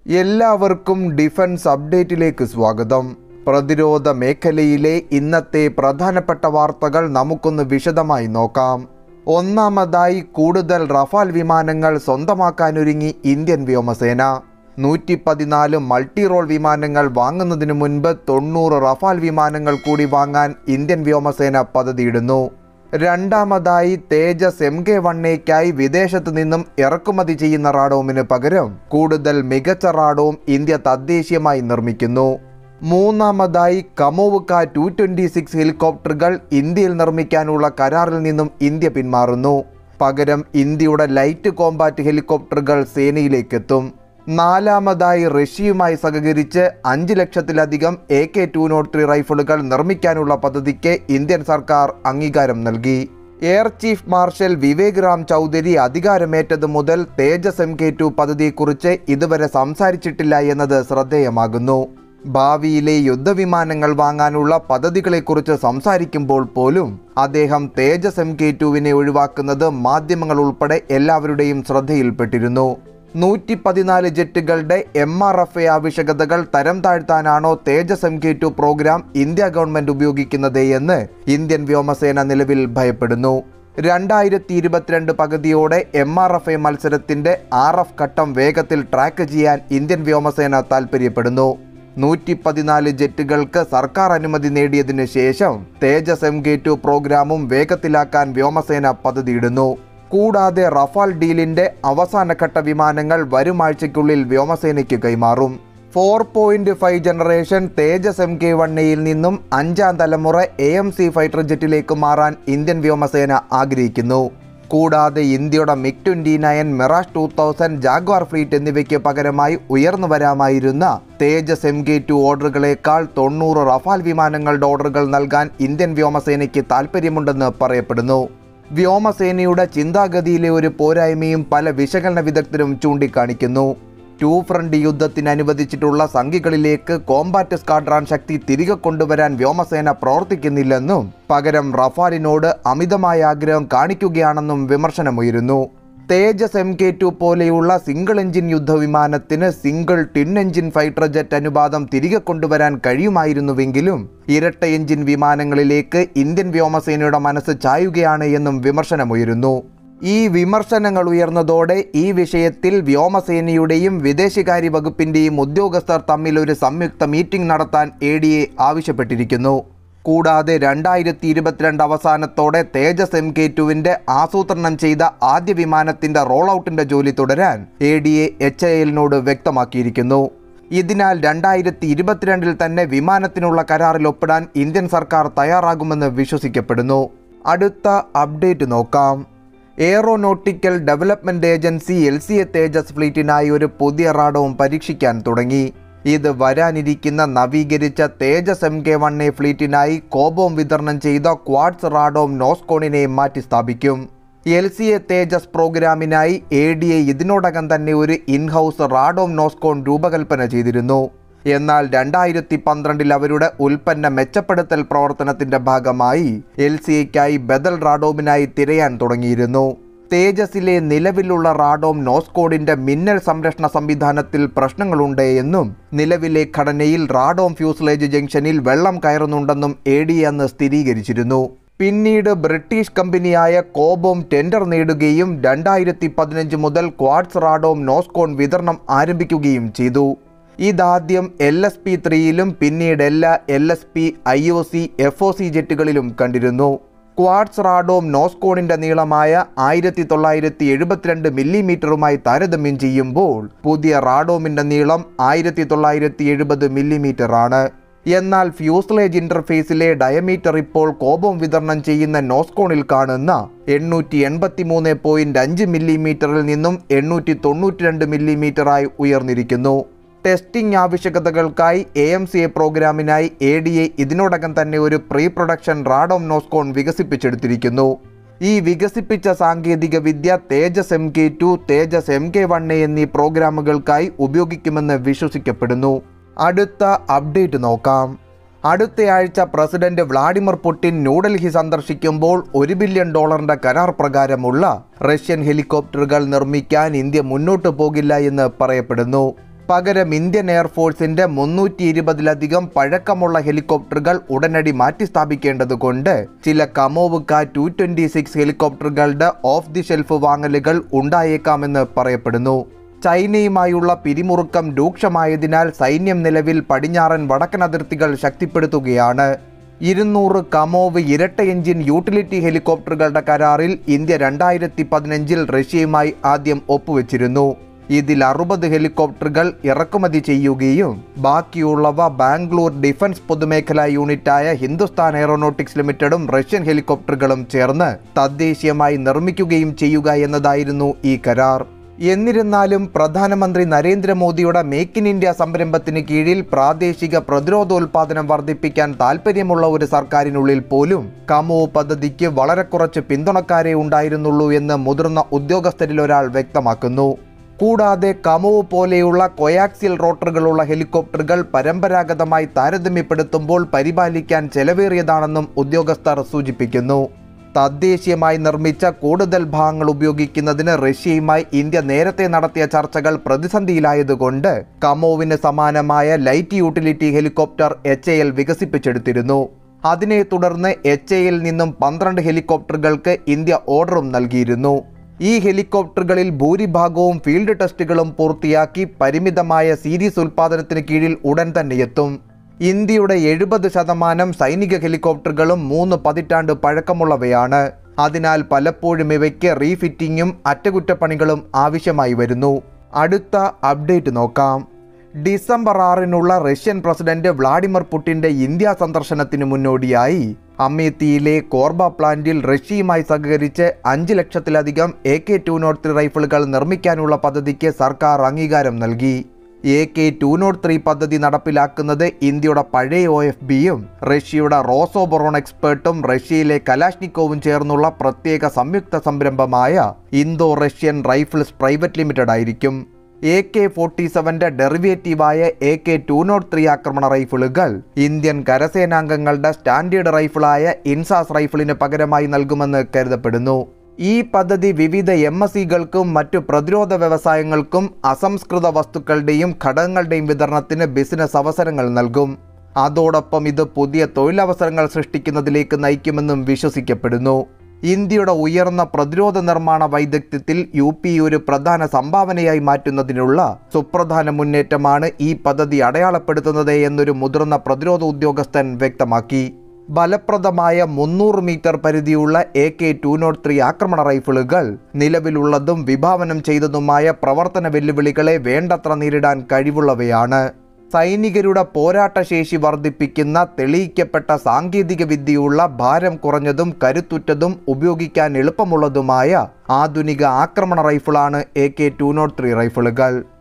എല്ലാവർക്കും ഡിഫൻസ് അപ്ഡേറ്റിലേക്ക് സ്വാഗതം പ്രതിരോധ മേഖലയിലെ ഇന്നത്തെ പ്രധാനപ്പെട്ട വാർത്തകൾ നമുക്കൊന്ന് വിശദമായി നോക്കാം ഒന്നാമതായി കൂടുതൽ റഫാൽ വിമാനങ്ങൾ സ്വന്തമാക്കാനൊരുങ്ങി ഇന്ത്യൻ വ്യോമസേന നൂറ്റി പതിനാല് മൾട്ടി റോൾ വിമാനങ്ങൾ വാങ്ങുന്നതിന് മുൻപ് തൊണ്ണൂറ് റഫാൽ വിമാനങ്ങൾ കൂടി വാങ്ങാൻ ഇന്ത്യൻ വ്യോമസേന പദ്ധതിയിടുന്നു രണ്ടാമതായി തേജസ് എം കെ വണ്ണേക്കായി വിദേശത്തു നിന്നും ഇറക്കുമതി ചെയ്യുന്ന റാഡോമിന് പകരം കൂടുതൽ മികച്ച റാഡോം ഇന്ത്യ തദ്ദേശീയമായി നിർമ്മിക്കുന്നു മൂന്നാമതായി കമോവുക്ക ടു ട്വന്റി സിക്സ് ഹെലികോപ്റ്ററുകൾ ഇന്ത്യയിൽ നിർമ്മിക്കാനുള്ള കരാറിൽ നിന്നും ഇന്ത്യ പിന്മാറുന്നു പകരം ഇന്ത്യയുടെ ലൈറ്റ് കോമ്പാറ്റ് ഹെലികോപ്റ്ററുകൾ സേനയിലേക്കെത്തും നാലാമതായി റഷ്യയുമായി സഹകരിച്ച് അഞ്ച് ലക്ഷത്തിലധികം A K two nought three റൈഫിളുകൾ നിർമ്മിക്കാനുള്ള പദ്ധതിക്ക് ഇന്ത്യൻ സർക്കാർ അംഗീകാരം നൽകി air chief marshal Vivek Ram Chaudhari അധികാരമേറ്റത് മുതൽ തേജസ് എം കെ ടു പദ്ധതിയെക്കുറിച്ച് ഇതുവരെ സംസാരിച്ചിട്ടില്ല എന്നത് ശ്രദ്ധേയമാകുന്നു ഭാവിയിലെ യുദ്ധവിമാനങ്ങൾ വാങ്ങാനുള്ള പദ്ധതികളെക്കുറിച്ച് സംസാരിക്കുമ്പോൾ പോലും അദ്ദേഹം തേജസ് എം കെ ടുവിനെ ഒഴിവാക്കുന്നത് മാധ്യമങ്ങൾ ഉൾപ്പെടെ എല്ലാവരുടെയും ശ്രദ്ധയിൽപ്പെട്ടിരുന്നു നൂറ്റി പതിനാല് ജെറ്റുകളുടെ എം ആർ എഫ് എ ആവശ്യകതകൾ തരം താഴ്ത്താനാണോ Tejas M K two program India government ഉപയോഗിക്കുന്നത് എന്ന് ഇന്ത്യൻ വ്യോമസേന നിലവിൽ ഭയപ്പെടുന്നു രണ്ടായിരത്തി ഇരുപത്തിരണ്ട് പകുതിയോടെ എം ആർ എഫ് എ മത്സരത്തിന്റെ ആർ എഫ് ഘട്ടം വേഗത്തിൽ ട്രാക്ക് ചെയ്യാൻ ഇന്ത്യൻ വ്യോമസേന താൽപ്പര്യപ്പെടുന്നു നൂറ്റി പതിനാല് ജെറ്റുകൾക്ക് സർക്കാർ അനുമതി നേടിയതിനു ശേഷം തേജസ് എം കെ ടു പ്രോഗ്രാമും വേഗത്തിലാക്കാൻ വ്യോമസേന പദ്ധതിയിടുന്നു കൂടാതെ റഫാൽ ഡീലിന്റെ അവസാനഘട്ട വിമാനങ്ങൾ വരും ആഴ്ചയ്ക്കുള്ളിൽ വ്യോമസേനയ്ക്ക് കൈമാറും four point five generation Tejas M K വണ്ണയിൽ നിന്നും അഞ്ചാം തലമുറ എ എം സി ഫൈറ്റർ ജെറ്റിലേക്ക് മാറാൻ ഇന്ത്യൻ വ്യോമസേന ആഗ്രഹിക്കുന്നു കൂടാതെ ഇന്ത്യയുടെ MiG twenty nine Mirage two thousand Jaguar fleet എന്നിവയ്ക്ക് പകരമായി ഉയർന്നു വരാമായിരുന്ന തേജസ് എം കെ ടു ഓർഡറുകളേക്കാൾ തൊണ്ണൂറ് റഫാൽ വിമാനങ്ങളുടെ ഓർഡറുകൾ നൽകാൻ ഇന്ത്യൻ വ്യോമസേനയ്ക്ക് താൽപ്പര്യമുണ്ടെന്ന് പറയപ്പെടുന്നു വ്യോമസേനയുടെ ചിന്താഗതിയിലെ ഒരു പോരായ്മയും പല വിശകലന വിദഗ്ധരും ചൂണ്ടിക്കാണിക്കുന്നു ടു ഫ്രണ്ട് യുദ്ധത്തിന് അനുവദിച്ചിട്ടുള്ള സംഖ്യകളിലേക്ക് കോമ്പാറ്റ് സ്ക്വാഡ്രാൻ ശക്തി തിരികെ കൊണ്ടുവരാൻ വ്യോമസേന പ്രവർത്തിക്കുന്നില്ലെന്നും പകരം റഫാലിനോട് അമിതമായ ആഗ്രഹം കാണിക്കുകയാണെന്നും വിമർശനമുയരുന്നു തേജസ് എം കെ ടു പോലെയുള്ള സിംഗിൾ എഞ്ചിൻ യുദ്ധവിമാനത്തിന് single twin engine fighter jet അനുപാതം തിരികെ കൊണ്ടുവരാൻ കഴിയുമായിരുന്നുവെങ്കിലും ഇരട്ട എഞ്ചിൻ വിമാനങ്ങളിലേക്ക് ഇന്ത്യൻ വ്യോമസേനയുടെ മനസ്സ് ചായുകയാണ് എന്നും വിമർശനമുയരുന്നു ഈ വിമർശനങ്ങൾ ഉയർന്നതോടെ ഈ വിഷയത്തിൽ വ്യോമസേനയുടെയും വിദേശകാര്യ വകുപ്പിന്റെയും ഉദ്യോഗസ്ഥർ തമ്മിൽ ഒരു സംയുക്ത മീറ്റിംഗ് നടത്താൻ എ ഡി എ ആവശ്യപ്പെട്ടിരിക്കുന്നു കൂടാതെ രണ്ടായിരത്തി ഇരുപത്തിരണ്ട് അവസാനത്തോടെ തേജസ് എം കെ ടുവിന്റെ ആസൂത്രണം ചെയ്ത ആദ്യ വിമാനത്തിന്റെ റോൾ ഔട്ടിന്റെ ജോലി തുടരാൻ A D A H A എല്ലിനോട് വ്യക്തമാക്കിയിരിക്കുന്നു ഇതിനാൽ രണ്ടായിരത്തി ഇരുപത്തിരണ്ടിൽ തന്നെ വിമാനത്തിനുള്ള കരാറിൽ ഒപ്പിടാൻ ഇന്ത്യൻ സർക്കാർ തയ്യാറാകുമെന്ന് വിശ്വസിക്കപ്പെടുന്നു അടുത്ത അപ്ഡേറ്റ് നോക്കാം aeronautical development agency L C A Tejas ഫ്ലീറ്റിനായി ഒരു പുതിയ റാഡവും പരീക്ഷിക്കാൻ തുടങ്ങി ഇത് വരാനിരിക്കുന്ന നവീകരിച്ച Tejas M K one A ഫ്ലീറ്റിനായി കോബോം വിതരണം ചെയ്ത ക്വാഡ്സ് റാഡോം നോസ്കോണിനെ മാറ്റി സ്ഥാപിക്കും എൽ സി എ തേജസ് പ്രോഗ്രാമിനായി എ ഡി എ ഇതിനോടകം തന്നെ ഒരു ഇൻഹൗസ് റാഡോം നോസ്കോൺ രൂപകൽപ്പന ചെയ്തിരുന്നു എന്നാൽ രണ്ടായിരത്തി പന്ത്രണ്ടിൽ അവരുടെ ഉൽപ്പന്ന മെച്ചപ്പെടുത്തൽ പ്രവർത്തനത്തിന്റെ ഭാഗമായി എൽ സി എക്കായി ബദൽ റാഡോമിനായി തിരയാൻ തുടങ്ങിയിരുന്നു തേജസിലെ നിലവിലുള്ള റാഡോം നോസ്കോഡിന്റെ മിന്നൽ സംരക്ഷണ സംവിധാനത്തിൽ പ്രശ്നങ്ങളുണ്ട് എന്നും നിലവിലെ ഘടനയിൽ റാഡോം ഫ്യൂസ്ലേജ് ജംഗ്ഷനിൽ വെള്ളം കയറുന്നുണ്ടെന്നും എ ഡി അന്ന് സ്ഥിരീകരിച്ചിരുന്നു പിന്നീട് ബ്രിട്ടീഷ് കമ്പനിയായ കോബോം ടെൻഡർ നേടുകയും രണ്ടായിരത്തി പതിനഞ്ച് മുതൽ ക്വാഡ്സ് റാഡോം നോസ്കോൺ വിതരണം ആരംഭിക്കുകയും ചെയ്തു ഇതാദ്യം എൽ എസ് പി ത്രീയിലും പിന്നീട് എല്ലാ L S P I O C F O C ജെറ്റുകളിലും കണ്ടിരുന്നു ക്വാഡ്സ് റാഡോം നോസ്കോണിന്റെ നീളമായ ആയിരത്തി തൊള്ളായിരത്തി എഴുപത്തിരണ്ട് മില്ലിമീറ്ററുമായി താരതമ്യം ചെയ്യുമ്പോൾ പുതിയ റാഡോമിന്റെ നീളം ആയിരത്തി തൊള്ളായിരത്തി എഴുപത് മില്ലിമീറ്റർ ആണ് എന്നാൽ ഫ്യൂസ്ലേജ് ഇന്റർഫേസിലെ ഡയമീറ്റർ ഇപ്പോൾ കോബോം വിതരണം ചെയ്യുന്ന നോസ്കോണിൽ കാണുന്ന എണ്ണൂറ്റി എൺപത്തി മൂന്ന് പോയിന്റ് അഞ്ച് മില്ലിമീറ്ററിൽ നിന്നും എണ്ണൂറ്റി തൊണ്ണൂറ്റി രണ്ട് മില്ലിമീറ്ററായി ഉയർന്നിരിക്കുന്നു ടെസ്റ്റിംഗ് ആവശ്യകതകൾക്കായി എ എം സി എ പ്രോഗ്രാമിനായി എ ഡി എ ഇതിനോടകം തന്നെ ഒരു പ്രീ പ്രൊഡക്ഷൻ റാഡോം നോസ്കോൺ വികസിപ്പിച്ചെടുത്തിരിക്കുന്നു ഈ വികസിപ്പിച്ച സാങ്കേതിക വിദ്യ Tejas M K two Tejas M K one A എന്നീ പ്രോഗ്രാമുകൾക്കായി ഉപയോഗിക്കുമെന്ന് വിശ്വസിക്കപ്പെടുന്നു അടുത്ത അപ്ഡേറ്റ് നോക്കാം അടുത്തയാഴ്ച പ്രസിഡന്റ് വ്ളാഡിമിർ പുടിൻ ന്യൂഡൽഹി സന്ദർശിക്കുമ്പോൾ ഒരു ബില്യൺ ഡോളറിന്റെ കരാർ പ്രകാരമുള്ള റഷ്യൻ ഹെലികോപ്റ്ററുകൾ നിർമ്മിക്കാൻ ഇന്ത്യ മുന്നോട്ട് പോകില്ല എന്ന് പറയപ്പെടുന്നു പകരം ഇന്ത്യൻ എയർഫോഴ്സിന്റെ മുന്നൂറ്റി ഇരുപതിലധികം പഴക്കമുള്ള ഹെലികോപ്റ്ററുകൾ ഉടനടി മാറ്റിസ്ഥാപിക്കേണ്ടതുകൊണ്ട് ചില കമോവുക ടു ട്വന്റി സിക്സ് ഹെലികോപ്റ്ററുകളുടെ ഓഫ് ദി ഷെൽഫ് വാങ്ങലുകൾ ഉണ്ടായേക്കാമെന്ന് പറയപ്പെടുന്നു ചൈനയുമായുള്ള പിരിമുറുക്കം രൂക്ഷമായതിനാൽ സൈന്യം നിലവിൽ പടിഞ്ഞാറൻ വടക്കൻ അതിർത്തികൾ ശക്തിപ്പെടുത്തുകയാണ് ഇരുന്നൂറ് കമോവ് ഇരട്ട എഞ്ചിൻ യൂട്ടിലിറ്റി ഹെലികോപ്റ്ററുകളുടെ കരാറിൽ ഇന്ത്യ രണ്ടായിരത്തി പതിനഞ്ചിൽ റഷ്യയുമായി ആദ്യം ഒപ്പുവെച്ചിരുന്നു ഇതിൽ അറുപത് ഹെലികോപ്റ്ററുകൾ ഇറക്കുമതി ചെയ്യുകയും ബാക്കിയുള്ളവ ബാംഗ്ലൂർ ഡിഫൻസ് പൊതുമേഖലാ യൂണിറ്റായ ഹിന്ദുസ്ഥാൻ എയറോനോട്ടിക്സ് ലിമിറ്റഡും റഷ്യൻ ഹെലികോപ്റ്ററുകളും ചേർന്ന് തദ്ദേശീയമായി നിർമ്മിക്കുകയും ചെയ്യുക എന്നതായിരുന്നു ഈ കരാർ എന്നിരുന്നാലും പ്രധാനമന്ത്രി നരേന്ദ്രമോദിയുടെ മേക്ക് ഇൻ ഇന്ത്യ സംരംഭത്തിന് കീഴിൽ പ്രാദേശിക പ്രതിരോധോൽപാദനം വർദ്ധിപ്പിക്കാൻ താൽപ്പര്യമുള്ള ഒരു സർക്കാരിനുള്ളിൽ പോലും കമോ പദ്ധതിക്ക് വളരെ കുറച്ച് പിന്തുണക്കാരേ ഉണ്ടായിരുന്നുള്ളൂ എന്ന് മുതിർന്ന ഉദ്യോഗസ്ഥരിൽ ഒരാൾ വ്യക്തമാക്കുന്നു കൂടാതെ കമോ പോലെയുള്ള കൊയാക്സിയൽ റോട്ടറുകളുള്ള ഹെലികോപ്റ്ററുകൾ പരമ്പരാഗതമായി താരതമ്യപ്പെടുത്തുമ്പോൾ പരിപാലിക്കാൻ ചെലവേറിയതാണെന്നും ഉദ്യോഗസ്ഥർ സൂചിപ്പിക്കുന്നു തദ്ദേശീയമായി നിർമ്മിച്ച കൂടുതൽ ഭാഗങ്ങൾ ഉപയോഗിക്കുന്നതിന് റഷ്യയുമായി ഇന്ത്യ നേരത്തെ നടത്തിയ ചർച്ചകൾ പ്രതിസന്ധിയിലായതുകൊണ്ട് കമോവിന് സമാനമായ light utility helicopter H L വികസിപ്പിച്ചെടുത്തിരുന്നു അതിനെ തുടർന്ന് എച്ച് എയിൽ നിന്നും പന്ത്രണ്ട് ഹെലികോപ്റ്ററുകൾക്ക് ഇന്ത്യ ഓർഡറും നൽകിയിരുന്നു ഈ ഹെലികോപ്റ്ററുകളിൽ ഭൂരിഭാഗവും ഫീൽഡ് ടെസ്റ്റുകളും പൂർത്തിയാക്കി പരിമിതമായ സീരീസ് ഉൽപാദനത്തിന് കീഴിൽ ഉടൻ തന്നെ എത്തും ഇന്ത്യയുടെ എഴുപത് ശതമാനം സൈനിക ഹെലികോപ്റ്ററുകളും മൂന്ന് പതിറ്റാണ്ട് പഴക്കമുള്ളവയാണ് അതിനാൽ പലപ്പോഴും ഇവയ്ക്ക് റീഫിറ്റിങ്ങും അറ്റകുറ്റപ്പണികളും ആവശ്യമായി വരുന്നു അടുത്ത അപ്ഡേറ്റ് നോക്കാം ഡിസംബർ ആറിനുള്ള റഷ്യൻ പ്രസിഡന്റ് വ്ളാഡിമിർ പുടിന്റെ ഇന്ത്യ സന്ദർശനത്തിന് മുന്നോടിയായി അമേത്തിയിലെ കോർബ പ്ലാന്റിൽ റഷ്യയുമായി സഹകരിച്ച് അഞ്ച് ലക്ഷത്തിലധികം A K two nought three റൈഫിളുകൾ നിർമ്മിക്കാനുള്ള പദ്ധതിക്ക് സർക്കാർ അംഗീകാരം നൽകി A K two nought three പദ്ധതി നടപ്പിലാക്കുന്നത് ഇന്ത്യയുടെ പഴയ ഒ എഫ് ബിയും റഷ്യയുടെ റോസോബൊറോൺ എക്സ്പേർട്ടും റഷ്യയിലെ കലാഷ്നിക്കോവും ചേർന്നുള്ള പ്രത്യേക സംയുക്ത സംരംഭമായ Indo Russian rifles private limited ആയിരിക്കും എ കെ ഫോർട്ടി സെവന്റെ ഡെറിവേറ്റീവായ A K two nought three ആക്രമണ റൈഫിളുകൾ ഇന്ത്യൻ കരസേനാംഗങ്ങളുടെ സ്റ്റാൻഡേർഡ് റൈഫിളായ ഇൻസാസ് റൈഫിളിന് പകരമായി നൽകുമെന്ന് കരുതപ്പെടുന്നു ഈ പദ്ധതി വിവിധ എം എസ് സികൾക്കും മറ്റു പ്രതിരോധ വ്യവസായങ്ങൾക്കും അസംസ്കൃത വസ്തുക്കളുടെയും ഘടകങ്ങളുടെയും വിതരണത്തിന് ബിസിനസ് അവസരങ്ങൾ നൽകും അതോടൊപ്പം ഇത് പുതിയ തൊഴിലവസരങ്ങൾ സൃഷ്ടിക്കുന്നതിലേക്ക് നയിക്കുമെന്നും വിശ്വസിക്കപ്പെടുന്നു ഇന്ത്യയുടെ ഉയർന്ന പ്രതിരോധ നിർമ്മാണ വൈദഗ്ധ്യത്തിൽ യു പി ഒരു പ്രധാന സംഭാവനയായി മാറ്റുന്നതിനുള്ള സുപ്രധാന മുന്നേറ്റമാണ് ഈ പദ്ധതി അടയാളപ്പെടുത്തുന്നത് എന്നൊരു മുതിർന്ന പ്രതിരോധ ഉദ്യോഗസ്ഥൻ വ്യക്തമാക്കി ഫലപ്രദമായ മുന്നൂറ് മീറ്റർ പരിധിയുള്ള A K two nought three ആക്രമണ റൈഫിളുകൾ നിലവിലുള്ളതും വിഭാവനം ചെയ്തതുമായ പ്രവർത്തന വെല്ലുവിളികളെ വേണ്ടത്ര നേരിടാൻ കഴിവുള്ളവയാണ് സൈനികരുടെ പോരാട്ടശേഷി വർദ്ധിപ്പിക്കുന്ന തെളിയിക്കപ്പെട്ട സാങ്കേതിക വിദ്യയുള്ള ഭാരം കുറഞ്ഞതും കരുത്തുറ്റതും ഉപയോഗിക്കാൻ എളുപ്പമുള്ളതുമായ ആധുനിക ആക്രമണ റൈഫിളാണ് A K two nought three റൈഫിളുകൾ